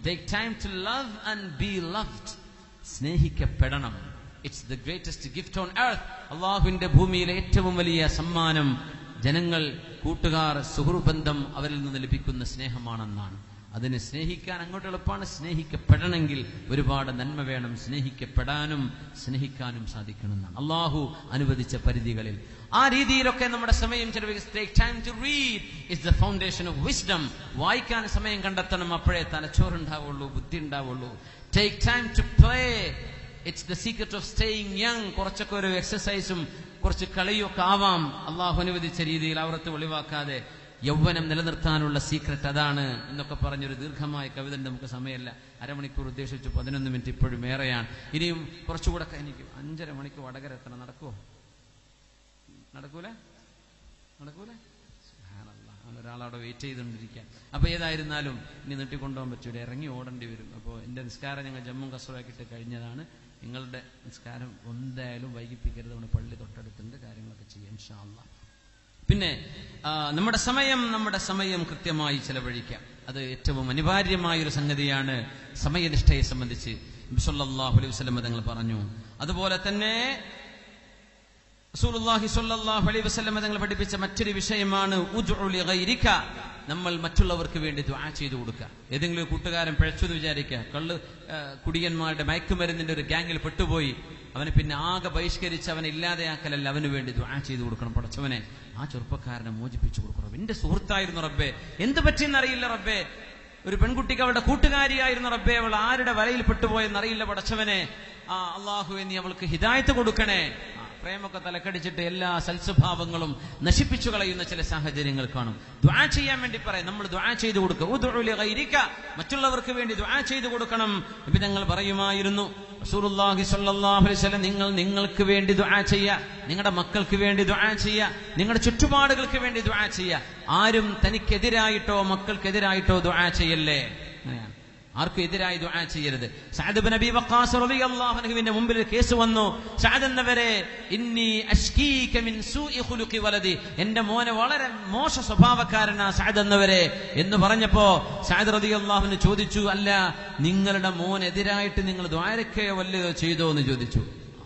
Take time to love and be loved സ്നേഹിക്കപ്പെടണം it's the greatest gift on earth അള്ളാഹുവിന്റെ ഭൂമിയിലെ ഏറ്റവും വലിയ സമ്മാനം ജനങ്ങൾ കൂട്ടുകാർ സുഹൃബന്ധം അവരിൽ നിന്ന് ലഭിക്കുന്ന സ്നേഹമാണെന്നാണ് അതിനെ സ്നേഹിക്കാൻ അങ്ങോട്ട് എളുപ്പമാണ് സ്നേഹിക്കപ്പെടണമെങ്കിൽ ഒരുപാട് നന്മ വേണം സ്നേഹിക്കപ്പെടാനും സ്നേഹിക്കാനും സാധിക്കണമെന്നാണ് അള്ളാഹു അനുവദിച്ച പരിധികളിൽ ആ രീതിയിലൊക്കെ നമ്മുടെ സമയം take time to read is the foundation of wisdom വായിക്കാൻ സമയം കണ്ടെത്തണം അപ്പോഴേ തലച്ചോറുണ്ടാവുള്ളൂ ബുദ്ധി ഉണ്ടാവുള്ളൂ take time to play it's the secret of staying young കുറച്ചൊക്കെ ഒരു എക്സസൈസും കുറച്ച് കളിയൊക്കെ ആവാം അള്ളാഹു അനുവദിച്ച രീതിയിൽ അവർത്ത് ഒളിവാക്കാതെ യൗവനം നിലനിർത്താനുള്ള സീക്രട്ട് അതാണ് എന്നൊക്കെ പറഞ്ഞൊരു ദീർഘമായ കവിത നമുക്ക് സമയമല്ല അരമണിക്കൂർ ഉദ്ദേശിച്ചു പതിനൊന്ന് മിനിറ്റ് ഇപ്പോഴും ഏറെയാണ് ഇനിയും കുറച്ചുകൂടെ എനിക്ക് അഞ്ചര മണിക്ക് വടകര എത്തണം നടക്കുമോ നടക്കൂല നടക്കൂല ഒരാളവിടെ വെയിറ്റ് ചെയ്തുകൊണ്ടിരിക്കാൻ അപ്പൊ ഏതായിരുന്നാലും ഇനി നീട്ടിക്കൊണ്ടുപോകാൻ പറ്റൂല ഇറങ്ങി ഓടേണ്ടി വരും അപ്പോൾ എന്റെ നിസ്കാരം ഞങ്ങൾ ജമ്മു കസറാക്കിയിട്ട് കഴിഞ്ഞതാണ് നിങ്ങളുടെ നിസ്കാരം എന്തായാലും വൈകിപ്പിക്കരുത് നമ്മുടെ പള്ളി തൊട്ടടുത്തുണ്ട് കാര്യങ്ങളൊക്കെ ചെയ്യാം ഇൻഷാ അള്ളാ പിന്നെ ആ, നമ്മുടെ സമയം നമ്മുടെ സമയം കൃത്യമായി ചെലവഴിക്കാം അത് ഏറ്റവും അനിവാര്യമായ ഒരു സംഗതിയാണ് സമയനിഷ്ഠയെ സംബന്ധിച്ച് സല്ലല്ലാഹു അലൈഹി വസല്ലം തങ്ങൾ പറഞ്ഞു അതുപോലെ തന്നെ റസൂലുള്ളാഹി സ്വല്ലല്ലാഹു അലൈഹി വസല്ലം തങ്ങൾ പഠിപ്പിച്ച മറ്റൊരു വിഷയമാണ് ഉദ്ഉ ലിഗൈരിക നമ്മൾ മറ്റുള്ളവർക്ക് വേണ്ടി ദുആ ചെയ്തു കൊടുക്കുക ഏതെങ്കിലും ഒരു കൂട്ടുകാരൻ പിഴച്ചു എന്ന് വിചാരിക്കുക കള്ള് ആ, കുടിയന്മാരുടെ മയക്കുമരുന്നിന്റെ ഒരു ഗ്യാങ്ങിൽ പെട്ടുപോയി അവനെ പിന്നെ ആകെ ബഹിഷ്കരിച്ച് അവനെ ഇല്ലാതെയാക്കലല്ല അവന് വേണ്ടി ദുആ ചെയ്തു കൊടുക്കണം പടച്ചവനെ ആ ചെറുപ്പക്കാരനെ മോചിപ്പിച്ചു കൊടുക്കണം എന്റെ സുഹൃത്തായിരുന്നു റബ്ബേ എന്ത് പറ്റിയെന്നറിയില്ല റബ്ബേ ഒരു പെൺകുട്ടിക്ക് അവളുടെ കൂട്ടുകാരിയായിരുന്നു റബ്ബേ അവൾ ആരുടെ വലയിൽ പെട്ടുപോയെന്നറിയില്ല പടച്ചവനെ ആ അള്ളാഹു നീ അവൾക്ക് ഹിദായത്ത് കൊടുക്കണേ ആ, പ്രേമൊക്കെ തലക്കടിച്ചിട്ട് എല്ലാ സൽസ്വഭാവങ്ങളും നശിപ്പിച്ചു കളയുന്ന ചില സാഹചര്യങ്ങൾ കാണും ദ്വാ ചെയ്യാൻ വേണ്ടി പറയാം നമ്മൾ ദ്വാ ചെയ്തു കൊടുക്കുക ഉദ്ഉ ലിഗൈരിക. മറ്റുള്ളവർക്ക് വേണ്ടി ദ്വാ ചെയ്തു കൊടുക്കണം ഇപ്പൊ ഞങ്ങൾ പറയുമായിരുന്നു റസൂലുള്ളാഹി സ്വല്ലല്ലാഹു അലൈഹി വസല്ലം നിങ്ങൾ നിങ്ങൾക്ക് വേണ്ടി ദുആ ചെയ്യുക നിങ്ങളുടെ മക്കൾക്ക് വേണ്ടി ദുആ ചെയ്യുക നിങ്ങളുടെ ചുറ്റുപാടുകൾക്ക് വേണ്ടി ദുആ ചെയ്യുക ആരും തനിക്കെതിരായിട്ടോ മക്കൾക്കെതിരായിട്ടോ ദുആ ചെയ്യല്ലേ അങ്ങനെയാണ് ആർക്കും എതിരായി ദുആ ചെയ്യരുത് സഅദ് ബിൻ നബി വഖാസ് റളിയല്ലാഹു അൻഹുവിന്റെ മുമ്പിൽ ഒരു കേസ് വന്നു സഅദ് എന്നവരെ ഇന്നി അഷ്കീക മിൻ സൂഇ ഖുലുഖി വലദി എന്റെ മോനെ വളരെ മോശ സ്വഭാവക്കാരനാ സഅദ് എന്നവരെ എന്ന് പറഞ്ഞപ്പോ സഅദ് റളിയല്ലാഹുവിന് ചോദിച്ചു അല്ല നിങ്ങളുടെ മോനെതിരായിട്ട് നിങ്ങൾ ദ്വാരക്കയോ വല്ലതോ ചെയ്തോ എന്ന് ചോദിച്ചു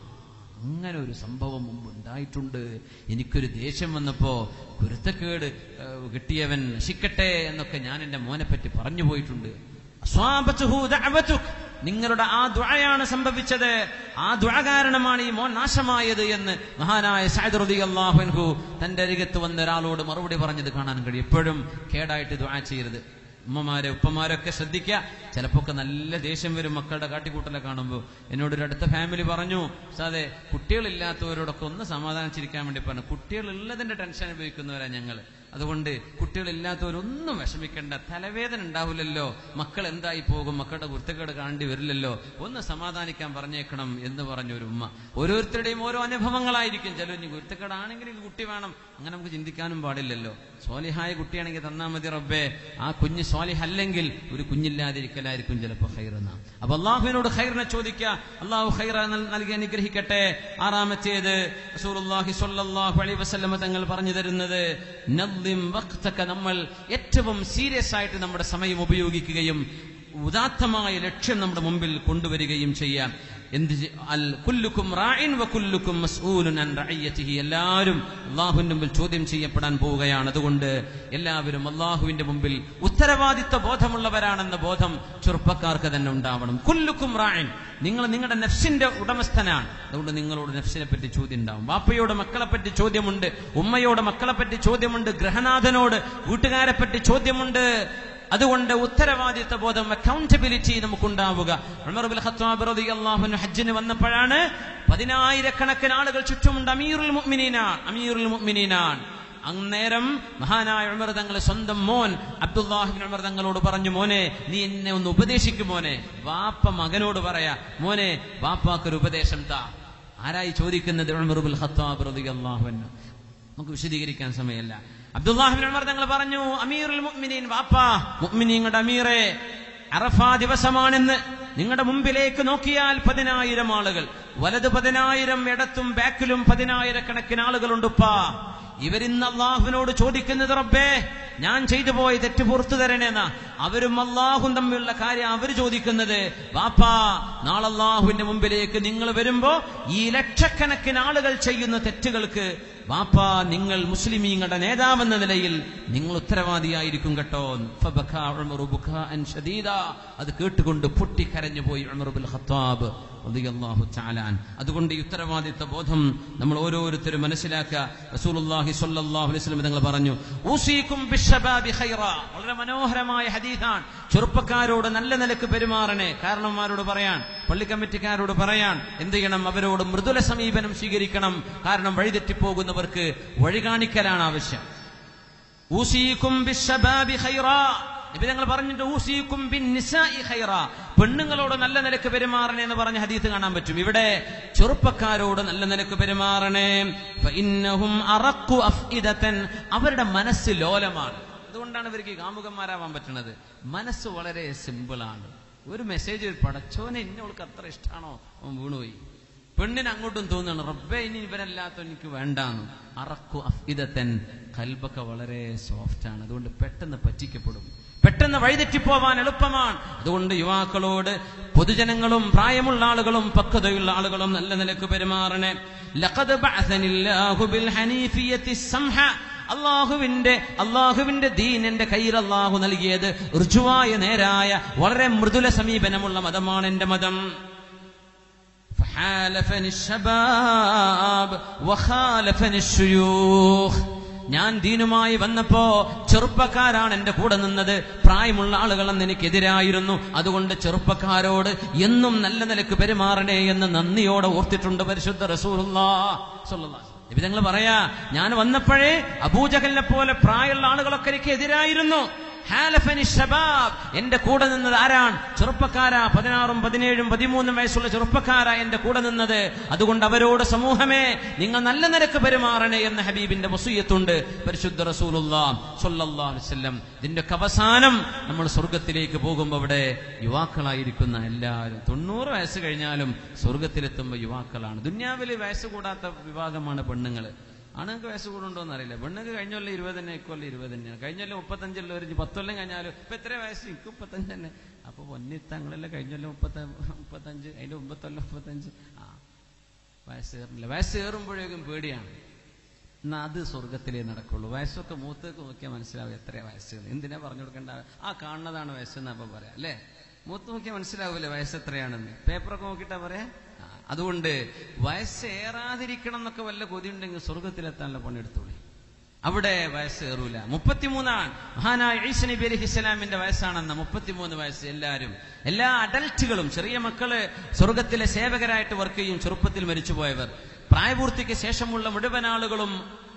അങ്ങനെ ഒരു സംഭവം മുമ്പ് ഉണ്ടായിട്ടുണ്ട് എനിക്കൊരു ദേഷ്യം വന്നപ്പോ കുരുത്തക്കേട് ഏഹ്, കിട്ടിയവൻ നശിക്കട്ടെ എന്നൊക്കെ ഞാൻ എന്റെ മോനെ പറ്റി പറഞ്ഞു പോയിട്ടുണ്ട് അസ്വാബത്തുഹു ദഅവതുക്. നിങ്ങളുടെ ആ ദുആയാണ് സംഭവിച്ചത് ആ ദുആ കാരണമാണ് ഈ മോൻ നാശമായത് എന്ന് മഹാനായ സഅദ് റളിയല്ലാഹു അൻഹു തന്റെ അരികത്ത് വന്ന ഒരാളോട് മറുപടി പറഞ്ഞത് കാണാൻ കഴിയും എപ്പോഴും കേടായിട്ട് ദുആ ചെയ്യരുത് ഉമ്മമാരെ ഉപ്പമാരൊക്കെ ശ്രദ്ധിക്കുക ചിലപ്പോ ഒക്കെ നല്ല ദേഷ്യം വരും മക്കളുടെ കാട്ടിക്കൂട്ടലെ കാണുമ്പോൾ എന്നോട് ഒരു അടുത്ത ഫാമിലി പറഞ്ഞു സാതെ കുട്ടികളില്ലാത്തവരോടൊക്കെ ഒന്ന് സമാധാനിച്ചിരിക്കാൻ വേണ്ടി പറഞ്ഞു കുട്ടികളുള്ളതിന്റെ ടെൻഷൻ അനുഭവിക്കുന്നവരാ ഞങ്ങൾ അതുകൊണ്ട് കുട്ടികളില്ലാത്തവരൊന്നും വിഷമിക്കേണ്ട തലവേദന ഉണ്ടാവില്ലല്ലോ മക്കൾ എന്തായി പോകും മക്കളുടെ കുരുത്തക്കേട് കാണേണ്ടി വരില്ലല്ലോ ഒന്ന് സമാധാനിക്കാൻ പറഞ്ഞേക്കണം എന്ന് പറഞ്ഞ ഒരു ഉമ്മ ഓരോരുത്തരുടെയും ഓരോ അനുഭവങ്ങളായിരിക്കും ചില ഇനി കുരുത്തക്കേടാണെങ്കിൽ എനിക്ക് കുട്ടി വേണം അങ്ങനെ നമുക്ക് ചിന്തിക്കാനും പാടില്ലല്ലോ സ്വാലിഹായ കുട്ടിയാണെങ്കിൽ തന്നാ മതി റബ്ബേ ആ കുഞ്ഞ് സ്വാലിഹ് അല്ലെങ്കിൽ ഒരു കുഞ്ഞില്ലാതിരിക്കലായിരിക്കും ചിലപ്പോൾ ഹൈറെന്ന അപ്പൊ അള്ളാഹുവിനോട് ഹൈറിനെ ചോദിക്കുക അള്ളാഹു ഹൈറ നൽ- നൽകി അനുഗ്രഹിക്കട്ടെ ആറാമത്തേത് റസൂലുള്ളാഹി സ്വല്ലല്ലാഹു അലൈഹി വസല്ലമ തങ്ങൾ പറഞ്ഞു തരുന്നത് നദ്ദിം വഖ്തക നമ്മൾ ഏറ്റവും സീരിയസ് ആയിട്ട് നമ്മുടെ സമയം ഉപയോഗിക്കുകയും ഉദാത്തമായ ലക്ഷ്യം നമ്മുടെ മുമ്പിൽ കൊണ്ടുവരികയും ചെയ്യാം എന്ത് ചെ- അൽ കുല്ലുക്കും റായിൻ വ കുല്ലുക്കും മസ്ഊലുൻ അൻ റഅയ്യതിഹി എല്ലാവരും അള്ളാഹുവിന്റെ മുമ്പിൽ ചോദ്യം ചെയ്യപ്പെടാൻ പോവുകയാണ് അതുകൊണ്ട് എല്ലാവരും അള്ളാഹുവിന്റെ മുമ്പിൽ ഉത്തരവാദിത്വ ബോധമുള്ളവരാണെന്ന ബോധം ചെറുപ്പക്കാർക്ക് തന്നെ ഉണ്ടാവണം കുല്ലുക്കും റായിൻ നിങ്ങൾ നിങ്ങളുടെ നഫ്സിന്റെ ഉടമസ്ഥനാണ് അതുകൊണ്ട് നിങ്ങളോട് നഫ്സിനെ പറ്റി ചോദ്യം ഉണ്ടാവും വാപ്പയോട് മക്കളെ പറ്റി ചോദ്യമുണ്ട് ഉമ്മയോട് മക്കളെ പറ്റി ചോദ്യമുണ്ട് ഗ്രഹനാഥനോട് വീട്ടുകാരെ പറ്റി ചോദ്യമുണ്ട് അതുകൊണ്ട് ഉത്തരവാദിത്വ ബോധം അക്കൗണ്ടബിലിറ്റി നമുക്കുണ്ടാവുക ഉമർ ബിൻ ഖത്താബ് റളിയല്ലാഹു അൻഹു ഹജ്ജിന് വന്നപ്പോഴാണ് പതിനായിരക്കണക്കിന് ആളുകൾ ചുറ്റുമുണ്ട് അമീറുൽ മുഅ്മിനീനാണ് അമീറുൽ മുഅ്മിനീനാണ് അന്നേരം മഹാനായ ഉമർ തങ്ങൾ സ്വന്തം മോൻ അബ്ദുല്ലാഹിബിൻ ഉമർ തങ്ങളോട് പറഞ്ഞു മോനെ നീ എന്നെ ഒന്ന് ഉപദേശിക്കും മോനെ വാപ്പ മകനോട് പറയാ മോനെ വാപ്പാക്കൊരു ഉപദേശം താ ആരായി ചോദിക്കുന്നത് ഉമർ ബിൻ ഖത്താബ് റളിയല്ലാഹു അൻഹു നമുക്ക് വിശദീകരിക്കാൻ സമയമല്ല അബ്ദുല്ലാഹിബിൻ ഉമർ തങ്ങൾ പറഞ്ഞു അമീറുൽ മുഅ്മിനീൻ വാപ്പാ മുഅ്മിനീങ്ങളുടെ അമീറെ അറഫാ ദിവസമാണെന്ന് നിങ്ങളുടെ മുമ്പിലേക്ക് നോക്കിയാൽ പതിനായിരം ആളുകൾ വലത് പതിനായിരം ഇടത്തും ബാക്കിലും പതിനായിരക്കണക്കിന് ആളുകളുണ്ടുപ്പാ ഇവരിന്ന് അള്ളാഹുവിനോട് ചോദിക്കുന്നത് റബ്ബേ ഞാൻ ചെയ്തു പോയ തെറ്റ് പുറത്തു തരണേന്ന അവരും അള്ളാഹും തമ്മിലുള്ള കാര്യം അവർ ചോദിക്കുന്നത് വാപ്പാ നാളെ അള്ളാഹുവിന്റെ മുമ്പിലേക്ക് നിങ്ങൾ വരുമ്പോ ഈ ലക്ഷക്കണക്കിന് ആളുകൾ ചെയ്യുന്ന തെറ്റുകൾക്ക് വാപ്പാ നിങ്ങൾ മുസ്ലിമീങ്ങളുടെ നേതാവെന്ന നിലയിൽ നിങ്ങൾ ഉത്തരവാദിയായിരിക്കും കേട്ടോ ഫബക്കാ ഉമറു ബുക്കാഅൻ ഷദീദാ. അത് കേട്ടുകൊണ്ട് പൊട്ടിക്കരഞ്ഞു പോയി ഉമറുബുൽ ഖത്താബ് റളിയല്ലാഹു തആലാൻ അതുകൊണ്ട് ഈ ഉത്തരവാദിത്വ ബോധം നമ്മൾ ഓരോരുത്തരും മനസ്സിലാക്കുക റസൂലുള്ളാഹി സ്വല്ലല്ലാഹു അലൈഹി വസല്ലം തങ്ങൾ പറഞ്ഞു ഊസീകും ബിശ്ശബാബി ഖൈറ വളരെ മനോഹരമായ ഹദീസാണ് ചെറുപ്പക്കാരോട് നല്ല നിലക്ക് പെരുമാറണേ കാരണന്മാരോട് പറയാൻ പള്ളി കമ്മിറ്റിക്കാരോട് പറയാൻ എന്ത് ചെയ്യണം അവരോട് മൃദുല സമീപനം സ്വീകരിക്കണം കാരണം വഴിതെറ്റിപ്പോകുന്നവർക്ക് വഴി കാണിക്കലാണ് ആവശ്യം ഊസീകും ബിശ്ശബാബി ഖൈറാ നബി ഞങ്ങൾ പറഞ്ഞിട്ട് ഊസീകും ബിന്നിസാഇ ഖൈറാ പെണ്ണുങ്ങളോട് നല്ല നിലക്ക് പെരുമാറണേ എന്ന് പറഞ്ഞ ഹദീസ് കാണാൻ പറ്റും ഇവിടെ ചെറുപ്പക്കാരോട് നല്ല നിലക്ക് പെരുമാറണേ ഫഇന്നഹും അറഖു അഫ്ഇദതൻ അവരുടെ മനസ്സ് ലോലമാണ് അതുകൊണ്ടാണ് ഇവർക്ക് ഈ കാമുകന്മാരാവാൻ പറ്റുന്നത് മനസ്സ് വളരെ സിമ്പിളാണ് ഒരു മെസ്സേജ് പടച്ചോനെ ഇന്നവൾക്ക് അത്ര ഇഷ്ടമാണോ അവൻ വീണുപോയി പെണ്ണിന് അങ്ങോട്ടും തോന്നുന്നു റബ്ബെ ഇനി ഇവരല്ലാത്ത എനിക്ക് വേണ്ടാന്ന് അറക്കു അഫ്ഇദത്തൻ കൽബൊക്കെ വളരെ സോഫ്റ്റ് ആണ് അതുകൊണ്ട് പെട്ടെന്ന് പറ്റിക്കപ്പെടും പെട്ടെന്ന് വഴിതെറ്റിപ്പോവാൻ എളുപ്പമാണ് അതുകൊണ്ട് യുവാക്കളോട് പൊതുജനങ്ങളും പ്രായമുള്ള ആളുകളും പക്വതയുള്ള ആളുകളും നല്ല നിലക്ക് പെരുമാറണേ ലഖദ് ബഅസനില്ലാഹു ബിൽ ഹനീഫിയത്തി സംഹ അള്ളാഹുവിന്റെ അള്ളാഹുവിന്റെ ദീൻ എന്റെ കയ്യിൽ അള്ളാഹു നൽകിയത് ഋജുവായ നേരായ വളരെ മൃദുല സമീപനമുള്ള മതമാണ് എന്റെ മതം فحالفني الشباب وخالفني الشيوخ ഞാൻ ദീനുമായി വന്നപ്പോ ചെറുപ്പക്കാരാണ് എന്റെ കൂടെ നിന്നത് പ്രായമുള്ള ആളുകളെന്ന് എനിക്കെതിരായിരുന്നു അതുകൊണ്ട് ചെറുപ്പക്കാരോട് എന്നും നല്ല നിലക്ക് പെരുമാറണേ എന്ന് നന്ദിയോടെ ഓർത്തിട്ടുണ്ട് പരിശുദ്ധ റസൂലുള്ളാ സ്വല്ലല്ലാഹു അലൈഹി വസല്ലം. നബി തങ്ങൾ പറയാ ഞാൻ വന്നപ്പോഴേ അബൂജഹലിനെ പോലെ പ്രായമുള്ള ആളുകളൊക്കെ എനിക്ക് എതിരായിരുന്നു ഹാലഫനി ഷബാബ് എന്റെ കൂടെ നിന്നത് ആരാണ് ചെറുപ്പക്കാരാ പതിനാറും പതിനേഴും പതിമൂന്നും വയസ്സുള്ള ചെറുപ്പക്കാരാ എന്റെ കൂടെ നിന്നത് അതുകൊണ്ട് അവരോട് സമൂഹമേ നിങ്ങൾ നല്ല നിരക്ക് പെരുമാറണേ എന്ന ഹബീബിന്റെ വസൂയത്തുണ്ട് പരിശുദ്ധ റസൂലുള്ളാ സ്വല്ലല്ലാഹു അലൈഹി വസല്ലം ഇതിന്റെ ഒക്കെ അവസാനം നമ്മൾ സ്വർഗത്തിലേക്ക് പോകുമ്പോൾ അവിടെ യുവാക്കളായിരിക്കുന്ന എല്ലാവരും തൊണ്ണൂറ് വയസ്സ് കഴിഞ്ഞാലും സ്വർഗത്തിലെത്തുമ്പോൾ യുവാക്കളാണ് ദുന്യാവിൽ വയസ്സ് കൂടാത്ത വിഭാഗമാണ് പെണ്ണുങ്ങള് ആണുങ്ങൾക്ക് വയസ്സ് കൂടുണ്ടോന്ന് അറിയില്ല പെണ്ണുങ്ങൾക്ക് കഴിഞ്ഞ കൊല്ലം ഇരുപത് തന്നെ ഇക്കൊല്ലം ഇരുപത് തന്നെയാണ് കഴിഞ്ഞ കൊല്ലം മുപ്പത്തഞ്ചുള്ള ഒരു പത്തൊല്ലം കഴിഞ്ഞാലും ഇപ്പൊ എത്ര വയസ്സ് എനിക്ക് മുപ്പത്തഞ്ച് തന്നെ അപ്പൊ പൊന്നിത്തങ്ങളെല്ലാം കഴിഞ്ഞ കൊല്ലം മുപ്പത്ത മുപ്പത്തഞ്ച് അതിന്റെ മുമ്പത്തൊല്ലം മുപ്പത്തഞ്ച് ആ വയസ്സ് കയറില്ല വയസ്സ് കയറുമ്പോഴേക്കും പേടിയാണ് എന്നാ അത് സ്വർഗത്തിലേ നടക്കുള്ളൂ വയസ്സൊക്കെ മൂത്തേക്ക് നോക്കിയാൽ മനസ്സിലാവും എത്ര വയസ്സുകൾ എന്തിനാ പറഞ്ഞു കൊടുക്കേണ്ട ആ കാണുന്നതാണ് വയസ്സെന്ന് അപ്പം പറയാം അല്ലേ മൂത്ത് നോക്കിയാൽ മനസ്സിലാവൂലേ വയസ്സ് എത്രയാണെന്ന് പേപ്പറൊക്കെ നോക്കിയിട്ടാ പറയാ ആ, അതുകൊണ്ട് വയസ്സേറാതിരിക്കണം എന്നൊക്കെ വല്ല കൊതിയുണ്ടെങ്കിൽ സ്വർഗത്തിലെത്താനുള്ള പണിയെടുത്തോളി അവിടെ വയസ്സ് കയറൂല മുപ്പത്തിമൂന്നാണ് മഹാനായ ഈസ നബി അലൈഹി ഇസ്ലാമിന്റെ വയസ്സാണെന്ന് മുപ്പത്തിമൂന്ന് വയസ്സ് എല്ലാവരും എല്ലാ അഡൽറ്റുകളും ചെറിയ മക്കള് സ്വർഗത്തിലെ സേവകരായിട്ട് വർക്ക് ചെയ്യും ചെറുപ്പത്തിൽ മരിച്ചുപോയവർ പ്രായപൂർത്തിക്ക് ശേഷമുള്ള മുഴുവൻ ആളുകളും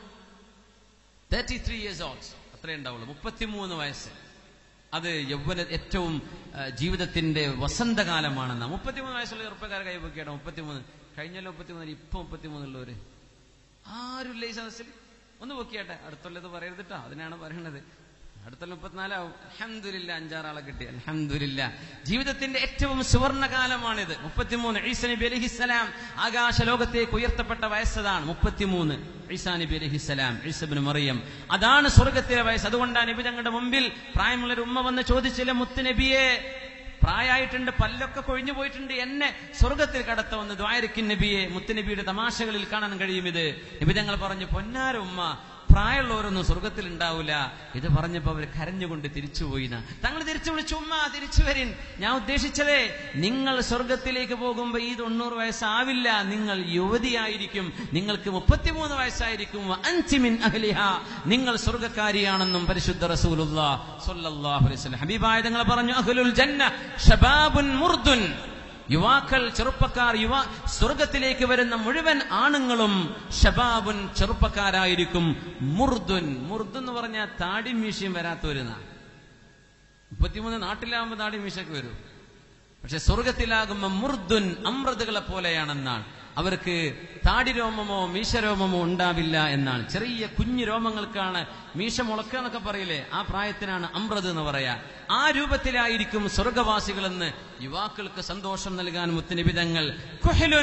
തേർട്ടി ത്രീ ഇയേഴ്സ് ഓൾഡ് അത്രേ ഉണ്ടാവുള്ളൂ മുപ്പത്തിമൂന്ന് വയസ്സ് അത് യൗവന ഏറ്റവും ആ, ജീവിതത്തിന്റെ വസന്തകാലമാണെന്ന മുപ്പത്തിമൂന്ന് വയസ്സുള്ള ചെറുപ്പക്കാരെ കൈവയ്ക്കണം മുപ്പത്തിമൂന്ന് കഴിഞ്ഞല്ലോ മുപ്പത്തിമൂന്ന് ഇപ്പൊ മുപ്പത്തിമൂന്നുള്ളവര് ആരുമില്ല ഈ സദസ്സിൽ ഒന്ന് പൊക്കിയാട്ടെ അടുത്തുള്ളത് പറയരുതിട്ടോ അതിനാണ് പറയണത് അടുത്തുള്ള മുപ്പത്തിനാലാവും അലഹമില്ല അഞ്ചാറാളെ കിട്ടി അലഹമില്ല ജീവിതത്തിന്റെ ഏറ്റവും സുവർണകാലമാണിത് മുപ്പത്തിമൂന്ന് ഈസ നബി അലഹിസ്സലാം ആകാശ ലോകത്തേക്ക് ഉയർത്തപ്പെട്ട വയസ്സതാണ് മുപ്പത്തിമൂന്ന് ഈസാ നബി അലഹിസ്സലാം ഈസബിന് മറിയം അതാണ് സ്വർഗത്തിലെ വയസ്സ് അതുകൊണ്ടാണ് നബി തങ്ങളുടെ മുമ്പിൽ പ്രായമുള്ളൊരു ഉമ്മ വന്ന് ചോദിച്ചില്ല മുത്തുനബിയെ പ്രായമായിട്ടുണ്ട് പല്ലൊക്കെ കൊഴിഞ്ഞു പോയിട്ടുണ്ട് എന്നെ സ്വർഗത്തിൽ കടത്തുവന്ന് ദ്വാരക്കിൻ നബിയെ മുത്തുനബിയുടെ തമാശകളിൽ കാണാൻ കഴിയും ഇത് നബി തങ്ങൾ പറഞ്ഞു പൊന്നാര ഉമ്മ പ്രായമുള്ളവരൊന്നും സ്വർഗത്തിൽ ഉണ്ടാവില്ല ഇത് പറഞ്ഞപ്പോ അവർ കരഞ്ഞുകൊണ്ട് തിരിച്ചുപോയി തങ്ങൾ തിരിച്ചു വിളിച്ചു ഉമ്മ തിരിച്ചു വരിൻ ഞാൻ ഉദ്ദേശിച്ചതേ നിങ്ങൾ സ്വർഗത്തിലേക്ക് പോകുമ്പോ ഈ തൊണ്ണൂറ് വയസ്സാവില്ല നിങ്ങൾ യുവതിയായിരിക്കും നിങ്ങൾക്ക് മുപ്പത്തിമൂന്ന് വയസ്സായിരിക്കും അഞ്ചിമിൻ അഹ്ലിഹ നിങ്ങൾ സ്വർഗക്കാരിയാണെന്നും പരിശുദ്ധ റസൂലുള്ളാ സ്വല്ലല്ലാഹു അലൈഹി വസല്ലം ഹബീബായ തങ്ങൾ പറഞ്ഞു അഹ്ലുൽ ജന്ന ഷബാബുൻ മുർദുൻ യുവാക്കൾ ചെറുപ്പക്കാർ യുവ സ്വർഗത്തിലേക്ക് വരുന്ന മുഴുവൻ ആണുങ്ങളും ഷബാബുൻ ചെറുപ്പക്കാരായിരിക്കും മുർദുൻ മുർദ് എന്ന് പറഞ്ഞാൽ താടി മീശയും വരാത്തവരുന്ന മുപ്പത്തിമൂന്ന് നാട്ടിലാകുമ്പോൾ താടി മീശക്ക് വരും പക്ഷെ സ്വർഗത്തിലാകുമ്പോൾ മുർദുൻ അമൃതുകളെ പോലെയാണെന്നാണ് അവർക്ക് താടി രോമമോ മീശരോമമോ ഉണ്ടാവില്ല എന്നാണ് ചെറിയ കുഞ്ഞു രോമങ്ങൾക്കാണ് മീശ മുളക്കുക എന്നൊക്കെ പറയില്ലേ ആ പ്രായത്തിനാണ് അമ്രത് എന്ന് പറയാ ആ രൂപത്തിലായിരിക്കും സ്വർഗവാസികളെന്ന് യുവാക്കൾക്ക് സന്തോഷം നൽകാൻ മുത്തുനിബിതങ്ങൾ കുഹലുൻ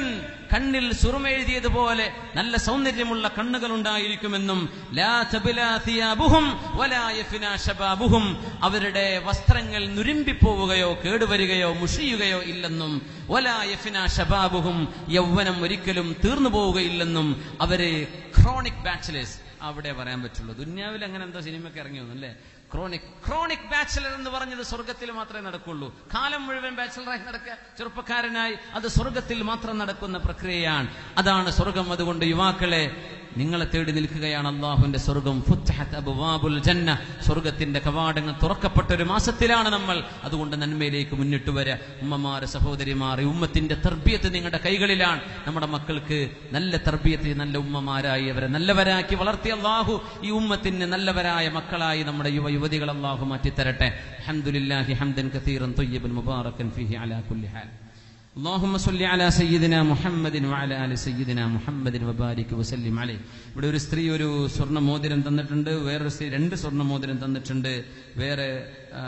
കണ്ണിൽ സുറുമെഴുതിയതുപോലെ നല്ല സൗന്ദര്യമുള്ള കണ്ണുകൾ ഉണ്ടായിരിക്കുമെന്നും ലാ തബ്ലാ തിയാബുഹും വലാ യഫ്നാ ശബാബുഹും അവരുടെ വസ്ത്രങ്ങൾ നുരുമ്പിപ്പോവുകയോ കേടുവരികയോ മുഷിയുകയോ ഇല്ലെന്നും വലാ യഫ്നാ ശബാബുഹും യൗവനം ഒരിക്കലും തീർന്നു പോവുകയില്ലെന്നും അവര് ക്രോണിക് ബാച്ചിലേഴ്സ് അവിടെ പറയാൻ പറ്റുള്ളൂ ദുന്യാവിൽ അങ്ങനെ എന്തോ സിനിമയ്ക്ക് ഇറങ്ങി വന്നു അല്ലേ ക്രോണിക് ക്രോണിക് ബാച്ചിലർ എന്ന് പറഞ്ഞത് സ്വർഗത്തിൽ മാത്രമേ നടക്കുള്ളൂ കാലം മുഴുവൻ ബാച്ചിലറായി നടക്കുക ചെറുപ്പക്കാരനായി അത് സ്വർഗത്തിൽ മാത്രം നടക്കുന്ന പ്രക്രിയയാണ് അതാണ് സ്വർഗം അതുകൊണ്ട് യുവാക്കളെ നിങ്ങളെ തേടി നിൽക്കുകയാണ് അള്ളാഹുവിന്റെ സ്വർഗം ഫുത്ഹത്ത് അബ്വാബുൽ ജന്ന സ്വർഗത്തിന്റെ കവാടങ്ങൾ തുറക്കപ്പെട്ട ഒരു മാസത്തിലാണ് നമ്മൾ അതുകൊണ്ട് നന്മയിലേക്ക് മുന്നിട്ട് വരിക ഉമ്മമാര് സഹോദരിമാർ ഈ ഉമ്മത്തിന്റെ തർബിയത്ത് നിങ്ങളുടെ കൈകളിലാണ് നമ്മുടെ മക്കൾക്ക് നല്ല തർബിയത്ത് നല്ല ഉമ്മമാരായി അവരെ നല്ലവരാക്കി വളർത്തിയ അള്ളാഹു ഈ ഉമ്മത്തിന് നല്ലവരായ മക്കളായി നമ്മുടെ യുവ യുവതികൾ അള്ളാഹു മാറ്റിത്തരട്ടെ അൽഹംദുലില്ലാഹി ഹംദൻ കതീറൻ തൊയ്യബൻ മുബാറക്കൻ ഫീഹി അലാ കുല്ലി ഹാൽ اللهم صل على سيدنا محمد وعلى ال سيدنا محمد وبارك وسلم عليه ഇവിടെ ഒരു സ്ത്രീ ഒരു സ്വർണ്ണ മോതിരം തന്നിട്ടുണ്ട് വേറൊരു സ്ത്രീ രണ്ട് സ്വർണ്ണ മോതിരം തന്നിട്ടുണ്ട് വേറെ ആ,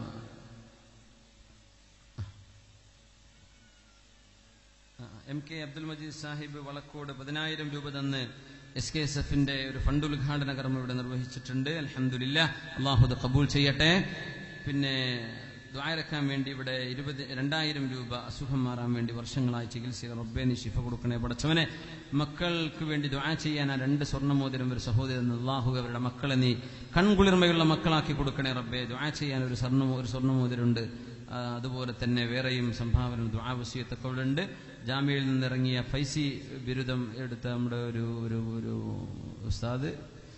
എം കെ അബ്ദുൽ മജീദ് സാഹിബ് വളക്കോട് പതിനായിരം രൂപ തന്ന് എസ് കെ എസ് എഫിന്റെ ഒരു ഫണ്ട് ഉദ്ഘാടന കർമ്മം ഇവിടെ നിർവഹിച്ചിട്ടുണ്ട് അലഹമില്ല അള്ളാഹുദ് കബൂൽ ചെയ്യട്ടെ പിന്നെ ദ്വായരക്കാൻ വേണ്ടി ഇവിടെ ഇരുപത് രണ്ടായിരം രൂപ അസുഖം മാറാൻ വേണ്ടി വർഷങ്ങളായി ചികിത്സ ചെയ്ത റബ്ബേ നീ ശിഫ കൊടുക്കണേ പടച്ചവനെ മക്കൾക്ക് വേണ്ടി ദ്വാ ചെയ്യാൻ ആ രണ്ട് സ്വർണ്ണമോതിരം ഒരു സഹോദരൻ അള്ളാഹു അവരുടെ മക്കളെ നീ കൺകുളിർമയുള്ള മക്കളാക്കി കൊടുക്കണേ റബ്ബേ ദ്വാ ചെയ്യാൻ ഒരു സ്വർണ്ണ ഒരു സ്വർണ്ണമോതിരുണ്ട് ആ, അതുപോലെ തന്നെ വേറെയും സംഭാവന ദ്വാവസ്യത്തൊക്കെ ഇവിടെ ഉണ്ട് ജാമ്യയിൽ നിന്നിറങ്ങിയ ഫൈസി ബിരുദം എടുത്ത നമ്മുടെ ഒരു ഒരു ഒരു ഉസ്താദ്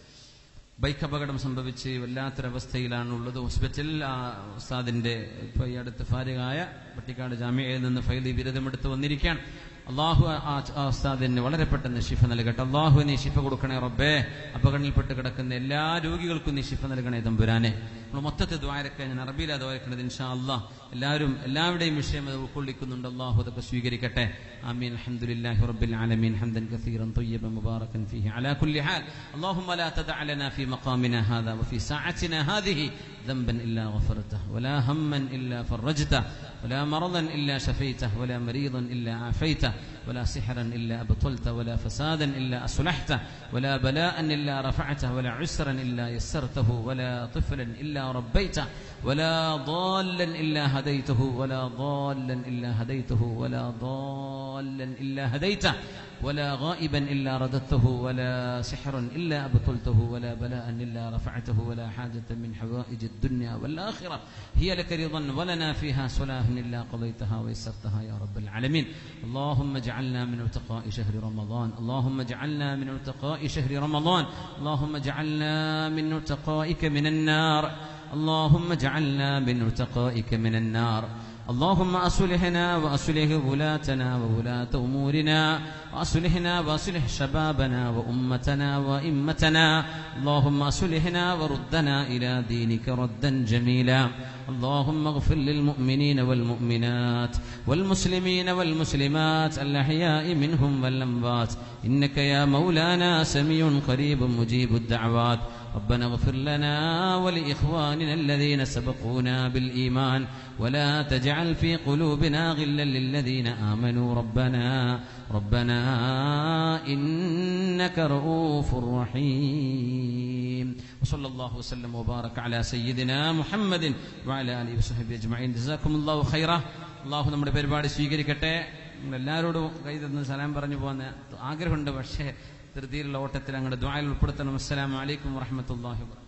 ബൈക്ക് അപകടം സംഭവിച്ച് വല്ലാത്തൊരവസ്ഥയിലാണ് ഉള്ളത് ഹോസ്പിറ്റലിൽ ആ ഉസ്താദിന്റെ ഇപ്പൊ ഈ അടുത്ത് ഫാരികായ പട്ടിക്കാട് ജാമ്യയിൽ നിന്ന് ഫൈലി ബിരുദമെടുത്ത് വന്നിരിക്കുകയാണ് അള്ളാഹു ആ- ആ ആ ഉസ്താദിന് വളരെ പെട്ടെന്ന് ശിഫ നൽകട്ടെ അള്ളാഹു നീ ശിഫ കൊടുക്കണേ റബ്ബേ അപകടത്തിൽപ്പെട്ട് കിടക്കുന്ന എല്ലാ രോഗികൾക്കും നീ ശിഫ നൽകണേ തമ്പുരാനെ നമ്മൾ മൊത്തത്തിൽ ദ്വാരക്കെ ഞാൻ അറബിയിലാ ദ്വാരക്കണത് ഇൻഷാ അള്ളാഹ് എല്ലാവരും എല്ലാവരുടെയും വിഷയം അത് ഉൾക്കൊള്ളിക്കുന്നുണ്ട് അള്ളാഹു അതൊക്കെ സ്വീകരിക്കട്ടെ ആമീൻ അൽഹംദുലില്ലാഹി റബ്ബിൽ ആലമീൻ ഹംദൻ കസീറൻ طيبا مباركا فيه على كل حال اللهم لا تدع لنا في مقامنا هذا وفي ساعتنا هذه ذنبا إلا غفرته ولا هما إلا فرجته ولا مرضا إلا شفيته ولا مريضا إلا عافيته ولا سحرا إلا أبطلته ولا فسادا إلا أصلحته ولا بلاء إلا رفعته ولا عسرا إلا يسرته ولا طفلا إلا ربيته ولا ضالا إلا هديته ولا ضالا إلا هديته ولا ضالا إلا هديته ولا غائبا إلا رددته ولا سحرا إلا أبطلته ولا بلاء إلا رفعته ولا حاجة من حوائج الدنيا والآخرة هي لك رضا ولنا فيها صلاح إلا قضيتها ويسرتها يا رب العالمين اللهم اجعلنا من ارتقاء شهر رمضان اللهم اجعلنا من ارتقاء شهر رمضان اللهم اجعلنا من ارتقائك من النار اللهم اجعلنا من ارتقائك من النار اللهم أصلحنا وأصلح ولاتنا وولاة أمورنا وأصلحنا وأصلح شبابنا وأمتنا وإمتنا اللهم أصلحنا وردنا إلى دينك ردا جميلا اللهم اغفر للمؤمنين والمؤمنات والمسلمين والمسلمات الأحياء منهم والأموات إنك يا مولانا سميع قريب مجيب الدعوات ربنا اغفر لنا ولإخواننا الذين سبقونا بالإيمان ولا تجعل في قلوبنا غلا للذين آمنوا ربنا ربنا إنك رؤوف رحيم وصلى الله وسلم وبارك على سيدنا محمد وعلى آله وصحبه أجمعين جزاكم الله خيرا അള്ളാഹു നമ്മുടെ പരിപാടി സ്വീകരിക്കട്ടെ നിങ്ങൾ എല്ലാവരോടും കൈ തന്ന് സലാം പറഞ്ഞു പോകുന്ന ആഗ്രഹമുണ്ട് പക്ഷേ ധൃതിയിലുള്ള ഓട്ടത്തിൽ അങ്ങോട്ട് ദ്വായിൽ ഉൾപ്പെടുത്തണം അസ്സലാമു അലൈക്കും വറഹമത്തല്ലാഹി വബറകാതുഹു